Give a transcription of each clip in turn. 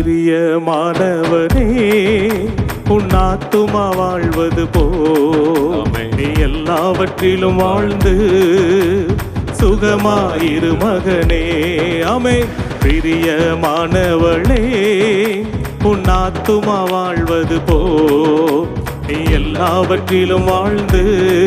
பிரியமானவனே உன் ஆத்துமா வாழ்வது போ ஆமென். நீ எல்லாவற்றிலும் வாழ்ந்து சுகமாயிரு மகனே அமே பிரியமானவளே உன் ஆத்துமா வாழ்வது போ நீ எல்லாவற்றிலும் வாழ்ந்து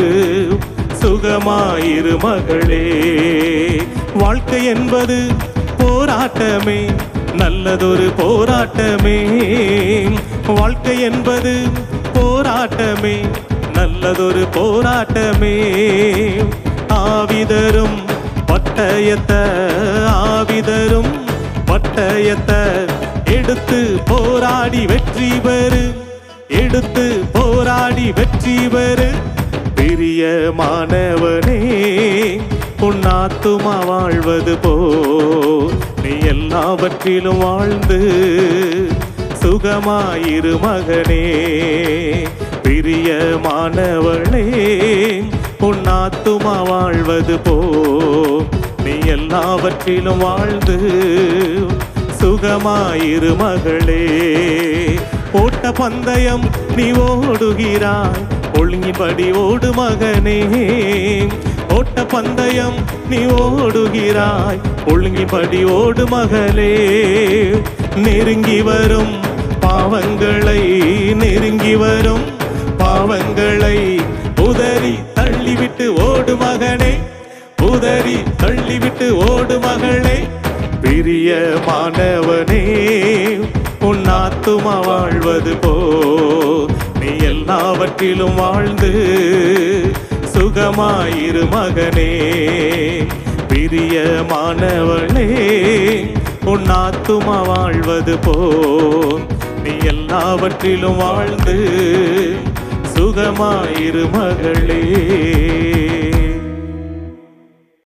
சுகமாயிரு மகளே வாழ்க்கை என்பது போராட்டமே நல்லதொரு போராட்டமே வாழ்க்கை என்பது போராட்டமே நல்லதொரு போராட்டமே ஆவிதரும் பட்டயத்த ஆவிதரும் பட்டயத்த எடுத்து போராடி வெற்றி பெறு எடுத்து போராடி வெற்றி பெறு பிரியமானவனே உன் ஆத்துமா வாழ்வது போ நீ எல்லாவற்றிலும் வாழ்ந்து சுகமாயிரு மகனே பிரியமானவளே உன் ஆத்துமா வாழ்வது போ நீ எல்லாவற்றிலும் வாழ்ந்து சுகமாயிரு மகளே ஓட்ட பந்தயம் நீ ஓடுகிறாய் ஒழுங்கின்படி ஓடு மகனே ஓட்ட பந்தயம் நீ ஓடுகிறாய் ஒழுங்கின்படி ஓடு மகளே நெருங்கி வரும் பாவங்களை நெருங்கி வரும் பாவங்களை உதறி தள்ளிவிட்டு ஓடு மகனே உதறி தள்ளிவிட்டு ஓடு மகளே பிரியமானவனே உன் ஆத்துமா வாழ்வது போ நீ எல்லாவற்றிலும் வாழ்ந்து சுகமாயிரு மகனே பிரியமானவளே உன் ஆத்துமா வாழ்வது போ நீ எல்லாவற்றிலும் வாழ்ந்து சுகமாயிரு மகளே